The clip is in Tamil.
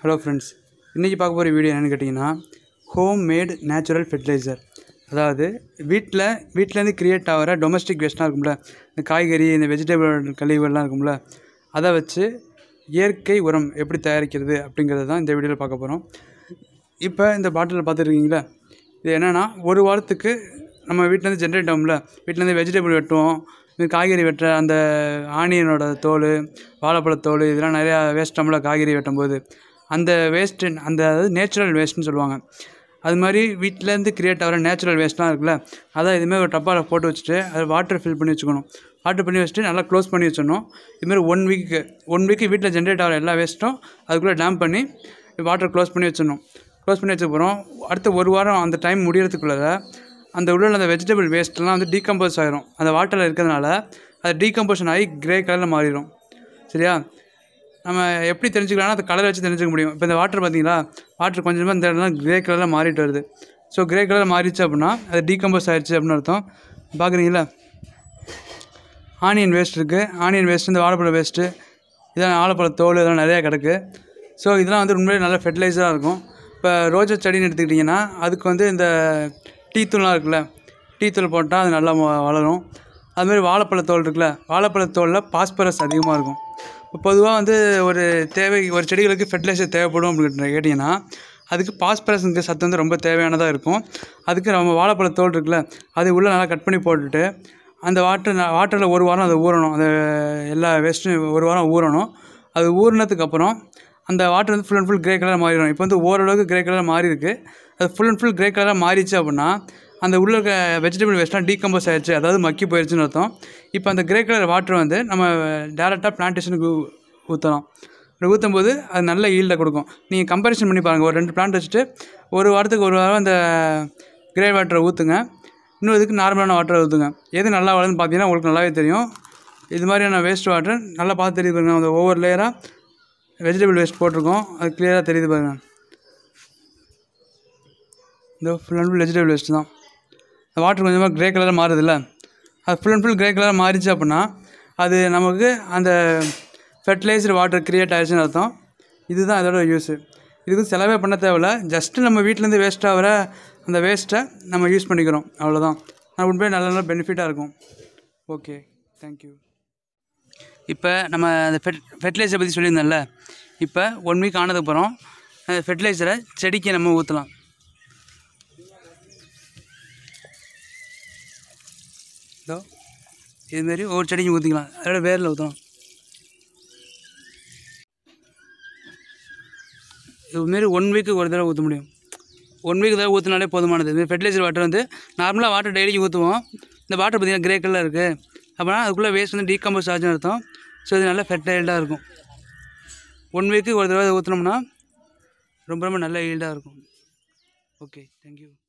ஹலோ ஃப்ரெண்ட்ஸ் இன்றைக்கி பார்க்க போகிற வீடியோ என்னென்னு கேட்டிங்கன்னா ஹோம் மேட் நேச்சுரல் ஃபெர்டிலைசர் அதாவது வீட்டில் வீட்டிலேருந்து கிரியேட் ஆகிற டொமஸ்டிக் வேஸ்ட்லாம் இருக்கும்ல இந்த காய்கறி இந்த வெஜிடபிள் கழிவுகள்லாம் இருக்கும்ல அதை வச்சு இயற்கை உரம் எப்படி தயாரிக்கிறது அப்படிங்கிறது தான் இந்த வீடியோவில் பார்க்க போகிறோம் இப்போ இந்த பாட்டிலில் பார்த்துருக்கீங்களா இது என்னென்னா ஒரு வாரத்துக்கு நம்ம வீட்டிலேருந்து ஜென்ரேட் ஆகும்ல வீட்டிலேருந்து வெஜிடபிள் வெட்டுவோம் இது காய்கறி வெட்டுற அந்த ஆனியனோட தோல் வாழைப்பழத்தோல் இதெல்லாம் நிறையா வேஸ்ட் ஆகும்ல காய்கறி வெட்டும்போது அந்த வேஸ்ட்டு அந்த அதாவது நேச்சுரல் வேஸ்ட்டுன்னு சொல்லுவாங்க அது மாதிரி வீட்டிலேருந்து கிரியேட் ஆகிற நேச்சுரல் வேஸ்ட்லாம் இருக்குல்ல அதை இதுமாதிரி ஒரு டப்பாவில் போட்டு வச்சுட்டு அதை வாட்டர் ஃபில் பண்ணி வச்சுக்கணும் வாட்டர் பண்ணி வச்சுட்டு நல்லா க்ளோஸ் பண்ணி வச்சிடணும் இதுமாதிரி ஒன் வீக்கு ஒன் வீக்கு வீட்டில் ஜென்ரேட் ஆகிற எல்லா வேஸ்ட்டும் அதுக்குள்ளே டேம் பண்ணி வாட்டர் க்ளோஸ் பண்ணி வச்சிடணும் க்ளோஸ் பண்ணி வச்சப்பறம் அடுத்த ஒரு வாரம் அந்த டைம் முடியறதுக்குள்ளே அந்த உள்ள அந்த வெஜிடபிள் வேஸ்ட்லாம் வந்து டீகம்போஸ் ஆயிரும் அந்த வாட்டரில் இருக்கிறதுனால அது டீகம்போஷன் ஆகி கிரே கலரில் மாறிடும் சரியா நம்ம எப்படி தெரிஞ்சுக்கலாம்னா அந்த கலரை வச்சு தெரிஞ்சுக்க முடியும் இப்போ இந்த வாட்டர் பார்த்தீங்களா வாட்டர் கொஞ்சமாக இந்த இடம்லாம் கிரே கலரில் மாறிட்டு வருது ஸோ கிரே கலர் மாறிடுச்சு அப்படின்னா அது டீகம்போஸ் ஆயிடுச்சு அப்படின்னு அர்த்தம் பார்க்குறீங்களா ஆனியன் வேஸ்ட் இருக்குது ஆனியன் வேஸ்ட் இந்த வாழைப்பழ வேஸ்ட்டு இதெல்லாம் வாழைப்பழ தோல் இதெல்லாம் நிறையா கிடக்கு ஸோ இதெல்லாம் வந்து உண்மையிலே நல்ல ஃபெர்டிலைசராக இருக்கும் இப்போ ரோஜா செடின்னு எடுத்துக்கிட்டிங்கன்னா அதுக்கு வந்து இந்த டீ தூள்லாம் இருக்குல்ல டீ தூள் போட்டால் அது நல்லா வ- வளரும் அதுமாதிரி வாழைப்பழத்தோல் இருக்குல்ல வாழைப்பழத்தோலில் பாஸ்பரஸ் அதிகமாக இருக்கும் இப்போ பொதுவாக வந்து ஒரு தேவை ஒரு செடிகளுக்கு ஃபெர்டிலைசர் தேவைப்படும் அப்படின்னு கேட்டிங்கன்னா அதுக்கு பாஸ்பரஸ்ங்கிற சத்து வந்து ரொம்ப தேவையானதாக இருக்கும் அதுக்கு நம்ம வாழைப்பழத்தோல் இருக்குல்ல அது உள்ளே நல்லா கட் பண்ணி போட்டுட்டு அந்த வாட்டர் வாட்டரில் ஒரு வாரம் அது ஊறணும் அந்த எல்லா வேஸ்ட்டும் ஒரு வாரம் ஊறணும் அது ஊறினதுக்கு அப்புறம் அந்த வாட்டர் வந்து full and full grey colour மாறிடும் இப்போ வந்து ஓரளவுக்கு கிரே கலர் மாறி இருக்கு அது ஃபுல் அண்ட் ஃபுல் கிரே கலராக மாறிச்சு அப்படின்னா அந்த உள்ள இருக்க வெஜிடபிள் வேஸ்ட்லாம் டீகம்போஸ் ஆயிடுச்சு அதாவது மக்கி போயிடுச்சுன்னு அர்த்தம் இப்போ அந்த கிரே கலர் வாட்டர் வந்து நம்ம டேரெக்டாக பிளான்டேஷனுக்கு ஊற்றலாம் அப்படி ஊற்றும் போது அது நல்ல ஈல்டை கொடுக்கும் நீங்கள் கம்பேரிசன் பண்ணி பாருங்கள் ஒரு ரெண்டு பிளான்ட் வச்சுட்டு ஒரு வாரத்துக்கு ஒரு வாரம் அந்த கிரே வாட்டரை ஊற்றுங்க இன்னும் இதுக்கு நார்மலான வாட்டரை ஊற்றுங்க எது நல்லா வளருதுன்னு பார்த்தீங்கன்னா உங்களுக்கு நல்லாவே தெரியும் இது மாதிரியான வேஸ்ட் வாட்டர் நல்லா பார்த்து தெரியுது பாருங்க அந்த ஒவ்வொரு லேயராக வெஜிடபிள் வேஸ்ட் போட்டிருக்கோம் அது கிளியராக தெரியுது பாருங்க இந்த full and full vegetable waste தான் அந்த வாட்டர் கொஞ்சமாக க்ரே கலராக மாறுதுல்ல அது ஃபுல் அண்ட் ஃபுல் க்ரே கலராக மாறிச்சு அப்படின்னா அது நமக்கு அந்த ஃபெர்டிலைசர் வாட்டர் கிரியேட் ஆயிடுச்சுன்னு அர்த்தம் இதுதான் அதோட யூஸு இதுக்கு செலவே பண்ண தேவையில்ல ஜஸ்ட்டு நம்ம வீட்டிலேருந்து வேஸ்ட் ஆகிற அந்த வேஸ்ட்டை நம்ம யூஸ் பண்ணிக்கிறோம் அவ்வளோதான் அது உண்மையாக நல்ல நல்ல பெனிஃபிட்டாக இருக்கும் ஓகே தேங்க்யூ இப்போ நம்ம அந்த ஃபெட் ஃபெர்டிலைசரை பற்றி சொல்லியிருந்தோம்ல இப்போ ஒன் வீக் ஆனதுக்கப்புறம் அந்த ஃபெர்டிலைசரை செடிக்கு நம்ம ஊற்றலாம் இதோ இதுமாரி ஒவ்வொரு செடிக்கும் ஊற்றிக்கலாம் அதோட வேரில் ஊற்றலாம் இதுமாரி ஒன் வீக்கு ஒரு தடவை ஊற்ற முடியும் ஒன் வீக் தடவை ஊற்றினாலே போதுமானது இந்த ஃபெர்டிலைசர் வாட்டர் வந்து நார்மலாக வாட்டர் டெய்லிக்கு ஊற்றுவோம் இந்த வாட்டர் பார்த்திங்கன்னா கிரே கலரில் இருக்குது அப்படின்னா அதுக்குள்ளே வேஸ்ட் வந்து டீகம்போஸ் ஆச்சுன்னு அர்த்தம் ஸோ இது நல்லா ஃபெர்டைல்டாக இருக்கும் ஒன் வீக்கு ஒரு தடவை ஊற்றினோம்னா ரொம்ப ரொம்ப நல்ல ஈல்டாக இருக்கும் ஓகே தேங்க்யூ